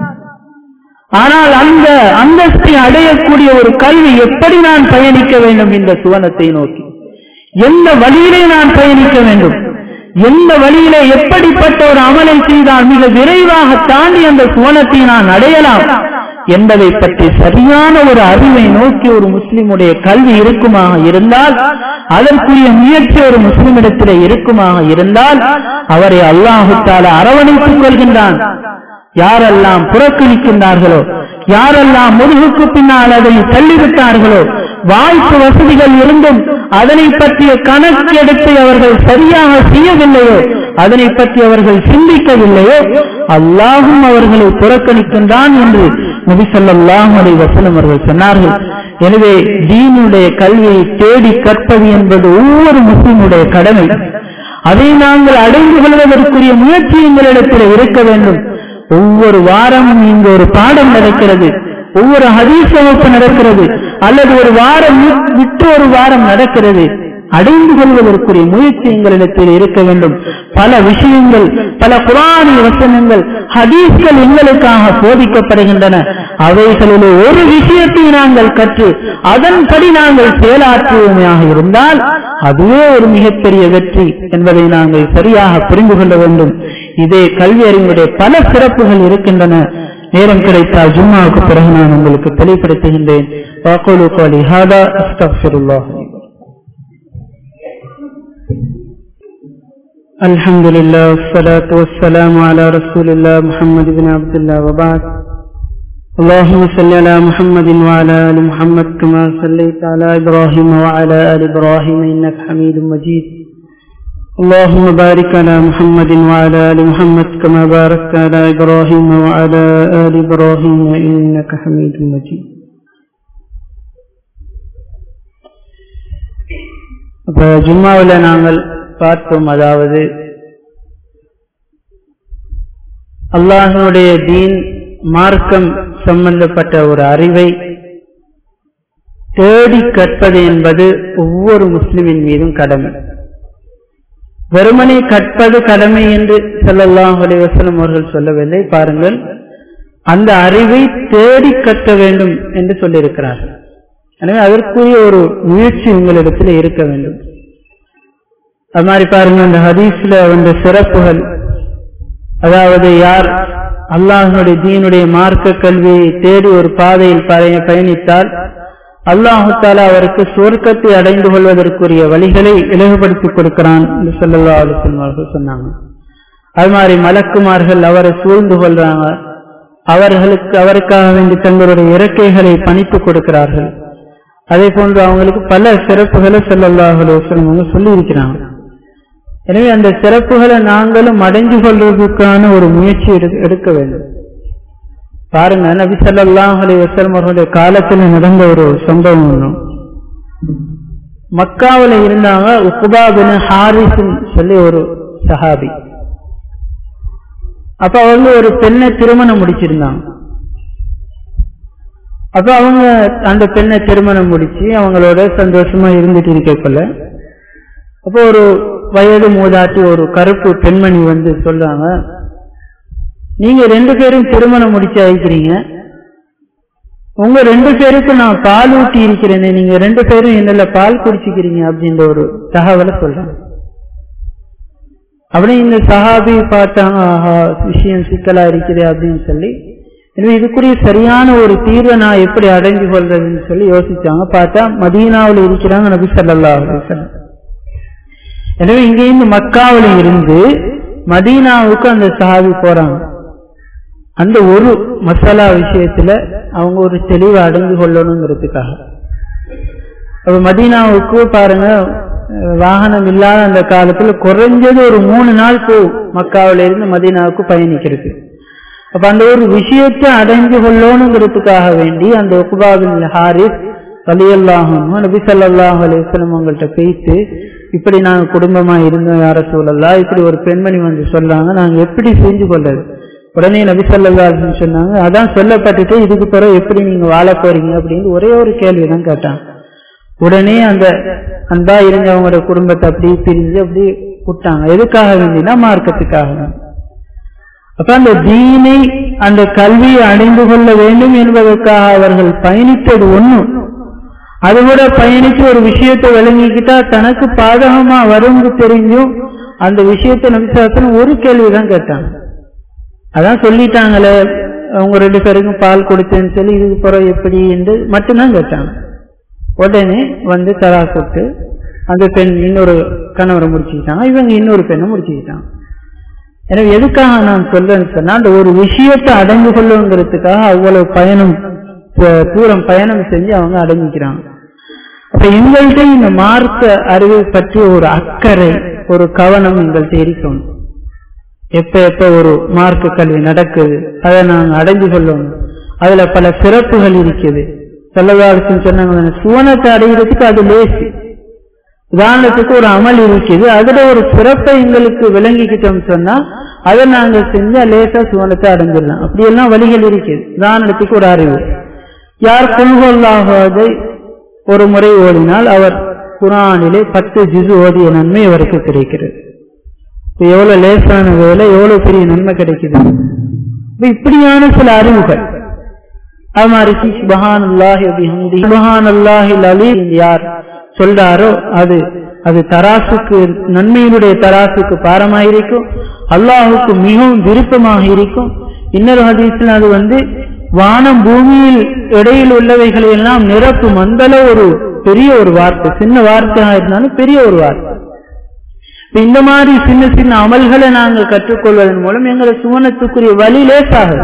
ஆனால் அந்த அந்தஸ்தை அடையக்கூடிய ஒரு கல்வி எப்படி நான் பயணிக்க வேண்டும் இந்த சுவனத்தை நோக்கி எந்த வழியிலே நான் பயணிக்க வேண்டும் எந்த வழியிலே எப்படிப்பட்ட ஒரு அமலை செய்தால் மிக விரைவாக தாண்டி அந்த சுவனத்தை நான் அடையலாம் என்பதை பற்றி சரியான ஒரு அறிவை நோக்கி ஒரு முஸ்லிமுடைய கல்வி இருக்குமாக இருந்தால் அதற்குரிய முயற்சி ஒரு முஸ்லிமிடத்திலே இருக்குமாக இருந்தால் அவரை அல்லாஹுத்தால அரவணைத்துக் கொள்கின்றான் யாரெல்லாம் புறக்கணிக்கின்றார்களோ யாரெல்லாம் முதுகுக்கு பின்னால் அதை தள்ளிவிட்டார்களோ வாய்ப்பு வசதிகள் இருந்தும் அதனை பற்றிய கணக்கெடுப்பை அவர்கள் சரியாக செய்யவில்லையோ அதனை பற்றி அவர்கள் சிந்திக்கவில்லையோ அல்லாஹும் அவர்களை புறக்கணிக்கின்றான் என்று நபி சொல்லாஹ் அலை வசனம் அவர்கள் சொன்னார்கள் எனவே தீனுடைய கல்வியை தேடி கற்பது என்பது ஒவ்வொரு முஸ்லிமுடைய கடமை அதை நாங்கள் அடைந்து கொள்வதற்குரிய முயற்சி எங்களிடத்தில் இருக்க வேண்டும் ஒவ்வொரு வாரமும் இங்கு ஒரு பாடம் நடக்கிறது ஒவ்வொரு ஹதீஸ் வகுப்பு நடக்கிறது அல்லது ஒரு வாரம் விட்டு ஒரு வாரம் நடக்கிறது அடைந்து கொள்வதற்குரிய முயற்சி எங்களிடத்தில் இருக்க வேண்டும் பல விஷயங்கள் பல குரானிய வசனங்கள் ஹதீஸ்கள் எங்களுக்காக போதிக்கப்படுகின்றன அவைகளிலே ஒரு விஷயத்தை நாங்கள் கற்று அதன்படி நாங்கள் செயலாற்றுவோமையாக இருந்தால் அதுவே ஒரு மிகப்பெரிய வெற்றி என்பதை நாங்கள் சரியாக புரிந்து கொள்ள வேண்டும் இதே கல்வி அறிவுடைய பல சிறப்புகள் இருக்கின்றன நேரம் கிடைத்தால் ஜும்மாவுக்கு பிறகு நான் உங்களுக்கு தெளிவுபடுத்துகின்றேன் வாக்கோலு கோலி ஹாதா அஸ்தக்ஃபிருல்லாஹ் الحمد لله والصلاة والسلام على رسول الله محمد بن عبد الله وبعد اللهم صل على محمد وعلى آل محمد كما صليت على إبراهيم وعلى آل إبراهيم إنك حميد مجيد اللهم بارك على محمد وعلى آل محمد كما باركت على إبراهيم وعلى آل إبراهيم إنك حميد مجيد இப்போ ஜும்மாவில் நாங்கள் பார்த்தோம் அதாவது அல்லாஹனுடைய தீன் மார்க்கம் சம்பந்தப்பட்ட ஒரு அறிவை தேடி கற்பது என்பது ஒவ்வொரு முஸ்லிமின் மீதும் கடமை வெறுமனை கற்பது கடமை என்று செல்லல்லாம் வசலம் அவர்கள் சொல்லவில்லை பாருங்கள் அந்த அறிவை தேடி கற்க வேண்டும் என்று சொல்லியிருக்கிறார்கள் எனவே அதற்குரிய ஒரு முயற்சி உங்களிடத்தில் இருக்க வேண்டும் அது மாதிரி பாருங்க அந்த ஹதீஸ்ல வந்த சிறப்புகள் அதாவது யார் அல்லாஹனுடைய தீனுடைய மார்க்க கல்வியை தேடி ஒரு பாதையில் பயணித்தால் அல்லாஹு தாலா அவருக்கு சுவர்க்கத்தை அடைந்து கொள்வதற்குரிய வழிகளை இலகுபடுத்தி கொடுக்கிறான் என்று சொல்லல்லா அலுவலர்கள் சொன்னாங்க அது மாதிரி மலக்குமார்கள் அவரை சூழ்ந்து கொள்றாங்க அவர்களுக்கு அவருக்காக வேண்டி தங்களுடைய இறக்கைகளை பணித்து கொடுக்கிறார்கள் அதே போன்று அவங்களுக்கு பல சிறப்புகளை சொல்லல்லாஹ் அலுவலம் சொல்லி இருக்கிறாங்க எனவே அந்த சிறப்புகளை நாங்களும் அடைஞ்சு கொள்வதற்கான ஒரு முயற்சி எடுக்க வேண்டும் பாருங்க நபி சல்லாஹ் அலி வசலம் அவர்களுடைய காலத்தில் நடந்த ஒரு சம்பவம் ஒன்றும் மக்காவில் இருந்தாங்க உக்குபாபின் ஹாரிஸ்ன்னு சொல்லி ஒரு சஹாபி அப்ப அவங்க ஒரு பெண்ணை திருமணம் முடிச்சிருந்தாங்க அப்ப அவங்க அந்த பெண்ணை திருமணம் முடிச்சு அவங்களோட சந்தோஷமா இருந்துட்டு இருக்கக்குள்ள அப்போ ஒரு வயது மூதாட்டி ஒரு கருப்பு பெண்மணி வந்து சொல்றாங்க நீங்க ரெண்டு பேரும் திருமணம் முடிச்சு அழைக்கிறீங்க உங்க ரெண்டு பேருக்கு நான் பால் ஊட்டி இருக்கிறேனே நீங்க ரெண்டு பேரும் என்னல பால் குடிச்சுக்கிறீங்க அப்படின்ற ஒரு தகவலை சொல்றாங்க அப்படி இந்த சஹாபி பார்த்தாங்க ஆஹா விஷயம் சிக்கலா இருக்குது அப்படின்னு சொல்லி எனவே இதுக்குரிய சரியான ஒரு தீர்வை நான் எப்படி அடைஞ்சு கொள்றதுன்னு சொல்லி யோசிச்சாங்க பார்த்தா மதீனாவில் இருக்கிறாங்க நபி சல்லா அலிசல்லாம் எனவே இங்கேருந்து மக்காவில் இருந்து மதீனாவுக்கு அந்த சஹாபி போறாங்க அந்த ஒரு மசாலா விஷயத்துல அவங்க ஒரு தெளிவை அடைந்து கொள்ளணுங்கிறதுக்காக அப்ப மதீனாவுக்கு பாருங்க வாகனம் இல்லாத அந்த காலத்துல குறைஞ்சது ஒரு மூணு நாள் போ மக்காவில இருந்து மதீனாவுக்கு பயணிக்கிறது அப்ப அந்த ஒரு விஷயத்தை அடைந்து கொள்ளணுங்கிறதுக்காக வேண்டி அந்த உகுபாபின் ஹாரிஸ் அலியல்லாஹும் நபி சல்லாஹ் அலிஸ்லம் அவங்கள்ட்ட பேசி இப்படி நாங்க குடும்பமா இருந்தோம் யார சூழல்லா இப்படி ஒரு பெண்மணி வந்து சொல்லாங்க நாங்க எப்படி செஞ்சு கொள்றது உடனே நபி சொல்லா சொன்னாங்க அதான் சொல்லப்பட்டுட்டு இதுக்கு பிறகு எப்படி நீங்க வாழ போறீங்க அப்படின்னு ஒரே ஒரு கேள்விதான் கேட்டாங்க உடனே அந்த அன்பா இருங்க அவங்களோட குடும்பத்தை அப்படி பிரிஞ்சு அப்படி விட்டாங்க எதுக்காக வேண்டினா மார்க்கத்துக்காக அப்ப அந்த தீனை அந்த கல்வியை அடைந்து கொள்ள வேண்டும் என்பதற்காக அவர்கள் பயணித்தது ஒண்ணு அது கூட பயணிச்சு ஒரு விஷயத்தை விளங்கிக்கிட்டா தனக்கு பாதகமா வரும்னு தெரிஞ்சும் அந்த விஷயத்தை நபிசாசனம் ஒரு கேள்விதான் கேட்டாங்க அதான் சொல்லிட்டாங்களே அவங்க ரெண்டு பேருக்கும் பால் கொடுத்தேன்னு சொல்லி இதுக்கு பிறகு எப்படி என்று மட்டும்தான் கேட்டாங்க உடனே வந்து தரா கொடுத்து அந்த பெண் இன்னொரு கணவரை முடிச்சுக்கிட்டாங்க இவங்க இன்னொரு பெண்ணை முடிச்சுக்கிட்டாங்க எனவே எதுக்காக நான் சொல்றேன்னு சொன்னா அந்த ஒரு விஷயத்தை அடைந்து கொள்ளுங்கிறதுக்காக அவ்வளவு பயணம் தூரம் பயணம் செஞ்சு அவங்க அடைஞ்சிக்கிறாங்க அப்ப எங்கள்கிட்ட இந்த மார்க்க அறிவை பற்றி ஒரு அக்கறை ஒரு கவனம் எங்கள்கிட்ட இருக்கணும் எப்ப எப்ப ஒரு மார்க்க கல்வி நடக்குது அதை நாங்க அடைஞ்சு கொள்ளணும் அதுல பல சிறப்புகள் இருக்குது செல்லதாரத்தின் சொன்னாங்க சுவனத்தை அடைகிறதுக்கு அது லேசு உதாரணத்துக்கு ஒரு அமல் இருக்குது அதுல ஒரு சிறப்பை எங்களுக்கு விளங்கிக்கிட்டோம் சொன்னா அதை நாங்க செஞ்சா லேசா சுவனத்தை அடைஞ்சிடலாம் அப்படியெல்லாம் வழிகள் இருக்குது உதாரணத்துக்கு ஒரு அறிவு யார் கொள்கொள்ளாகாதை ஒரு முறை ஓடினால் அவர் குரானிலே பத்து ஜிசு ஓதிய நன்மை அவருக்கு கிடைக்கிறது எவ்வளவு லேசான வேலை எவ்வளவு பெரிய நன்மை கிடைக்குது இப்படியான சில அறிவுகள் அது மாதிரி சுபஹான் அல்லாஹி சுபஹான் அல்லாஹி அலி யார் சொல்றாரோ அது அது தராசுக்கு நன்மையினுடைய தராசுக்கு பாரமாயிருக்கும் அல்லாஹுக்கு மிகவும் விருப்பமாக இருக்கும் இன்னொரு ஹதீஸ்ல அது வந்து வானம் பூமியில் இடையில் உள்ளவைகளை எல்லாம் நிரப்பும் அந்தளவு ஒரு பெரிய ஒரு வார்த்தை சின்ன வார்த்தையாக இருந்தாலும் பெரிய ஒரு வார்த்தை இந்த மாதிரி சின்ன சின்ன அமல்களை நாங்கள் கற்றுக்கொள்வதன் மூலம் எங்களை சுவனத்துக்குரிய வழி லேசாகுது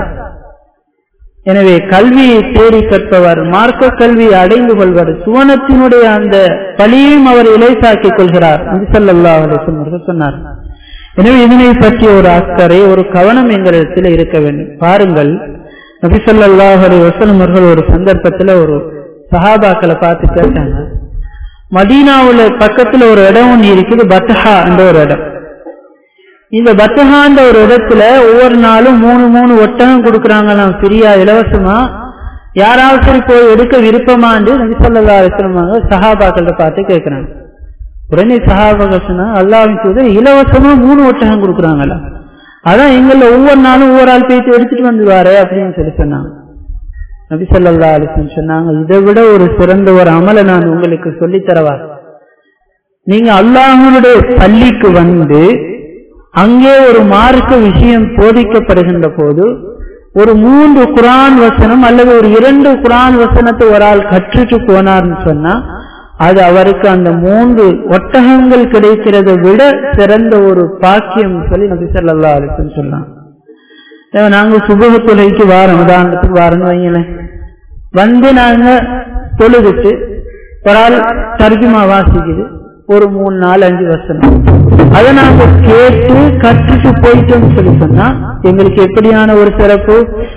எனவே கல்வியை தேடி கற்பவர் மார்க்க கல்வியை அடைந்து கொள்வர் சுவனத்தினுடைய அந்த பழியையும் அவர் இலைசாக்கிக் கொள்கிறார் சல்லல்லா அவர்கள் சொன்னார் எனவே இதனை பற்றிய ஒரு அக்கறை ஒரு கவனம் எங்களிடத்தில் இருக்க வேண்டும் பாருங்கள் நபிசல்லாஹ் அலி வசலம் அவர்கள் ஒரு சந்தர்ப்பத்தில் ஒரு சஹாபாக்களை பார்த்து கேட்டாங்க மதீனாவுல பக்கத்துல ஒரு இடம் ஒன்று இருக்குது பத்ஹா என்ற ஒரு இடம் இந்த பத்ஹான்ற ஒரு இடத்துல ஒவ்வொரு நாளும் மூணு மூணு ஒட்டகம் கொடுக்குறாங்களாம் ஃப்ரீயா இலவசமா யாராவது சரி போய் எடுக்க விருப்பமாண்டு நபிசல்லா அலிஸ்லமாங்க சஹாபாக்கள்கிட்ட பார்த்து கேட்கிறாங்க உடனே சஹாபாக்கள் சொன்னா அல்லாவின் தூதர் இலவசமா மூணு ஒட்டகம் கொடுக்குறாங்களா அதான் எங்கள ஒவ்வொரு நாளும் ஒவ்வொரு ஆள் போயிட்டு எடுத்துட்டு வந்துருவாரு அப்படின்னு சொல்லி சொன்னாங்க நபி சொல்லா அலிசன் சொன்னாங்க இதை விட ஒரு சிறந்த ஒரு அமலை நான் உங்களுக்கு சொல்லித்தரவா நீங்க அல்லாஹனுடைய பள்ளிக்கு வந்து அங்கே ஒரு மார்க்க விஷயம் போதிக்கப்படுகின்ற போது ஒரு மூன்று குரான் வசனம் அல்லது ஒரு இரண்டு குரான் வசனத்தை ஒரு ஆள் கற்றுட்டு போனார்னு சொன்னா அது அவருக்கு அந்த மூன்று ஒட்டகங்கள் கிடைக்கிறதை விட சிறந்த ஒரு பாக்கியம் சொல்லி நபி சொல்லா அலிசன் சொன்னாங்க நாங்க சுபக தொலைக்கு வாரம் உதாரணத்துக்கு வாரம்னு வைங்களேன் வந்து நாங்க தொழுதுட்டு ஒரு ஆள் தர்ஜுமா வாசிக்குது ஒரு மூணு நாலு அஞ்சு வசனம் அதை நாங்க கேட்டு கற்றுட்டு போயிட்டோம்னு சொல்லி சொன்னா எங்களுக்கு எப்படியான ஒரு சிறப்பு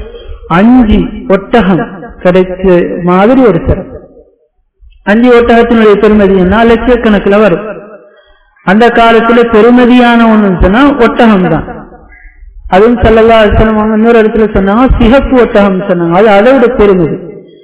அஞ்சு ஒட்டகம் கிடைச்ச மாதிரி ஒரு சிறப்பு அஞ்சு ஒட்டகத்தினுடைய பெருமதி என்ன லட்சக்கணக்கில் வரும் அந்த காலத்துல பெருமதியான ஒண்ணு சொன்னா ஒட்டகம் தான் அதுவும் செல்லல்லா சொன்னாங்க இன்னொரு இடத்துல சொன்னாங்க சிகப்பு ஒட்டகம் சொன்னாங்க அது அதை விட பெருமதி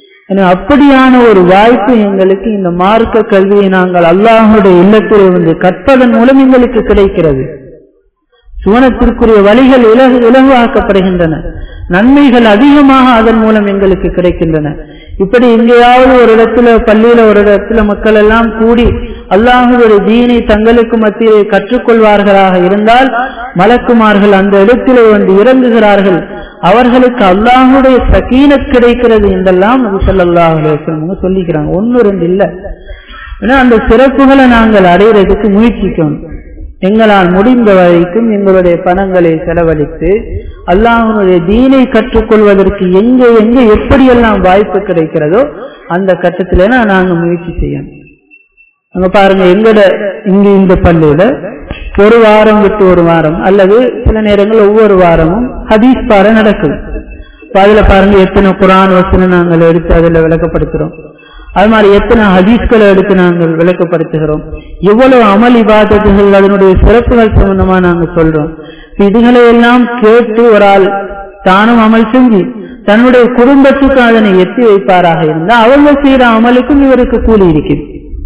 அப்படியான ஒரு வாய்ப்பு எங்களுக்கு இந்த மார்க்க கல்வியை நாங்கள் அல்லாஹுடைய இல்லத்தில் இருந்து கற்பதன் மூலம் எங்களுக்கு கிடைக்கிறது சுவனத்திற்குரிய வழிகள் இலகு இலகுவாக்கப்படுகின்றன நன்மைகள் அதிகமாக அதன் மூலம் எங்களுக்கு கிடைக்கின்றன இப்படி எங்கேயாவது ஒரு இடத்துல பள்ளியில ஒரு இடத்துல மக்கள் எல்லாம் கூடி அல்லாஹுடைய தீனை தங்களுக்கு மத்தியில் கற்றுக்கொள்வார்களாக இருந்தால் மலக்குமார்கள் அந்த இடத்திலே வந்து இறங்குகிறார்கள் அவர்களுக்கு அல்லாஹுடைய சக்கீனத் கிடைக்கிறது என்றெல்லாம் நபி ஸல்லல்லாஹு அலைஹி வஸல்லம் சொல்லிக்கிறாங்க ஒன்னு ரெண்டு இல்ல ஏன்னா அந்த சிறப்புகளை நாங்கள் அடையிறதுக்கு முயற்சிக்கணும் எங்களால் முடிந்த வரைக்கும் எங்களுடைய பணங்களை செலவழித்து அல்லாஹனுடைய தீனை கற்றுக்கொள்வதற்கு எங்க எங்க எப்படியெல்லாம் வாய்ப்பு கிடைக்கிறதோ அந்த கட்டத்துல நாங்க முயற்சி செய்யணும் அங்க பாருங்க எங்கட இங்க இந்த பள்ளியில ஒரு வாரம் விட்டு ஒரு வாரம் அல்லது சில நேரங்கள் ஒவ்வொரு வாரமும் ஹதீஸ் பார நடக்குது அதுல பாருங்க எத்தனை குரான் வசனம் நாங்கள் எடுத்து அதுல விளக்கப்படுத்துறோம் அது மாதிரி எத்தனை ஹதீஸ்களை எடுத்து நாங்கள் விளக்கப்படுத்துகிறோம் எவ்வளவு அமல் இபாதத்துகள் அதனுடைய சிறப்புகள் சம்பந்தமா நாங்கள் சொல்றோம் இதுகளை எல்லாம் கேட்டு ஒரு ஆள் தானும் அமல் செஞ்சு தன்னுடைய குடும்பத்துக்கு அதனை எத்தி வைப்பாராக இருந்தா அவங்க செய்யற அமலுக்கும் இவருக்கு கூலி இருக்குது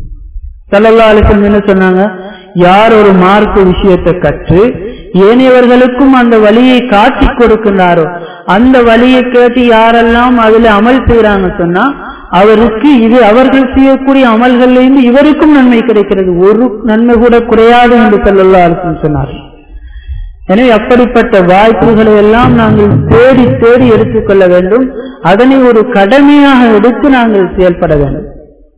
சல்லல்லா அலிசன் என்ன சொன்னாங்க யார் ஒரு மார்க்க விஷயத்தை கற்று ஏனையவர்களுக்கும் அந்த வழியை காட்டி கொடுக்கின்றாரோ அந்த வழியை கேட்டு யாரெல்லாம் அதுல அமல் செய்யறாங்க சொன்னா அவருக்கு இது அவர்கள் செய்யக்கூடிய அமல்களிலிருந்து இவருக்கும் நன்மை கிடைக்கிறது ஒரு நன்மை கூட குறையாது என்று சல்லல்லா அலிசன் சொன்னார்கள் எனவே அப்படிப்பட்ட வாய்ப்புகளை எல்லாம் நாங்கள் தேடி தேடி எடுத்துக்கொள்ள வேண்டும் அதனை ஒரு கடமையாக எடுத்து நாங்கள் செயல்பட வேண்டும்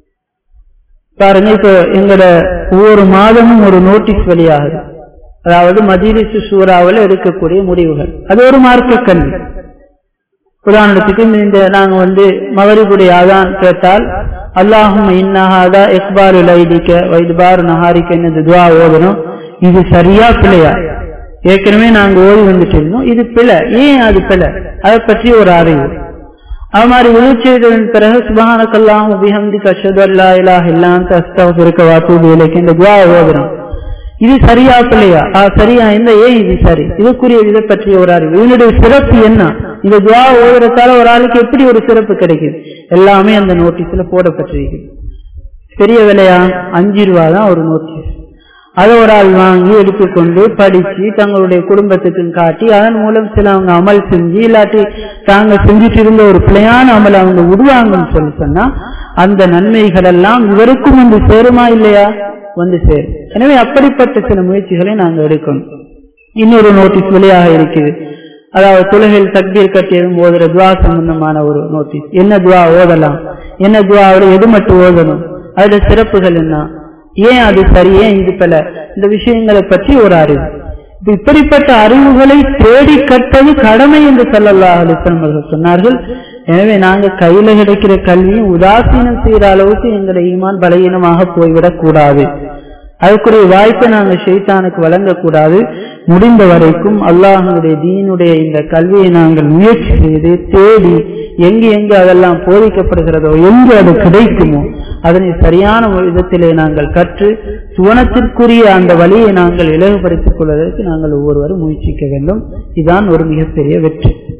பாருங்க இப்ப எங்களோட ஒவ்வொரு மாதமும் ஒரு நோட்டீஸ் வெளியாகுது அதாவது மஜிலிசு சூறாவில் எடுக்கக்கூடிய முடிவுகள் அது ஒரு மார்க்க கல்வி உதாரணத்துக்கு இந்த நாங்க வந்து மகரிபுடைய அதான் கேட்டால் அல்லாஹும் இன்னஹாதா இக்பாரு லைதிக்க வைதுபாரு நஹாரிக்க என்னது துவா ஓதணும் இது சரியா பிழையா ஏற்கனவே நாங்க ஓதி வந்துட்டு இருந்தோம் இது பிழை ஏன் அது பிழை அதை பற்றி ஒரு அறிவு அது மாதிரி உதவி செய்ததன் பிறகு சுபானக்கல்லாம் உபிஹந்தி கஷது அல்லா இலாஹ் இல்லாந்த அஸ்தவருக்கு வாத்தூது இலைக்கு இந்த துவா ஓதுறோம் இது சரியா பிள்ளையா ஆ சரியா இந்த ஏன் இது சரி இதுக்குரிய இதை பற்றிய ஒரு அறிவு இதனுடைய சிறப்பு என்ன இந்த துவா ஓதுறதால ஒரு ஆளுக்கு எப்படி ஒரு சிறப்பு கிடைக்குது எல்லாமே அந்த நோட்டீஸ்ல போடப்பட்டிருக்கு பெரிய விலையா அஞ்சு ரூபா தான் ஒரு நோட்டீஸ் அதை ஒரு ஆள் வாங்கி எடுத்துக்கொண்டு படிச்சு தங்களுடைய குடும்பத்துக்கு காட்டி அதன் மூலம் சில அவங்க அமல் செஞ்சு இல்லாட்டி தாங்க செஞ்சுட்டு இருந்த ஒரு பிழையான அமல் அவங்க விடுவாங்கன்னு சொல்லி சொன்னா அந்த நன்மைகள் எல்லாம் இவருக்கும் வந்து சேருமா இல்லையா வந்து சேரும் எனவே அப்படிப்பட்ட சில முயற்சிகளை நாங்கள் எடுக்கணும் இன்னொரு நோட்டீஸ் வெளியாக இருக்குது அதாவது துலகில் தக்பீர் கட்டியதும் ஓதுற துவா சம்பந்தமான ஒரு நோட்டீஸ் என்ன துவா ஓதலாம் என்ன துவாவில் எது மட்டும் ஓதணும் அதோட சிறப்புகள் என்ன ஏன் அது சரி ஏன் இது பல இந்த விஷயங்களை பற்றி ஒரு அறிவு இப்படிப்பட்ட அறிவுகளை தேடி கற்பது கடமை என்று சொல்லல்லா அலிஸ்லாம் சொன்னார்கள் எனவே நாங்க கையில கிடைக்கிற கல்வியும் உதாசீனம் செய்யற அளவுக்கு எங்களுடைய ஈமான் பலகீனமாக போய்விடக் கூடாது அதுக்குரிய வாய்ப்பை நாங்க ஷெய்தானுக்கு வழங்கக்கூடாது முடிந்த வரைக்கும் அல்லாஹனுடைய தீனுடைய இந்த கல்வியை நாங்கள் முயற்சி செய்து தேடி எங்கு எங்கு அதெல்லாம் போதிக்கப்படுகிறதோ எங்கு அது கிடைக்குமோ அதனை சரியான விதத்திலே நாங்கள் கற்று சுவனத்திற்குரிய அந்த வழியை நாங்கள் இலகுபடுத்திக் கொள்வதற்கு நாங்கள் ஒவ்வொருவரும் முயற்சிக்க வேண்டும் இதுதான் ஒரு மிகப்பெரிய வெற்றி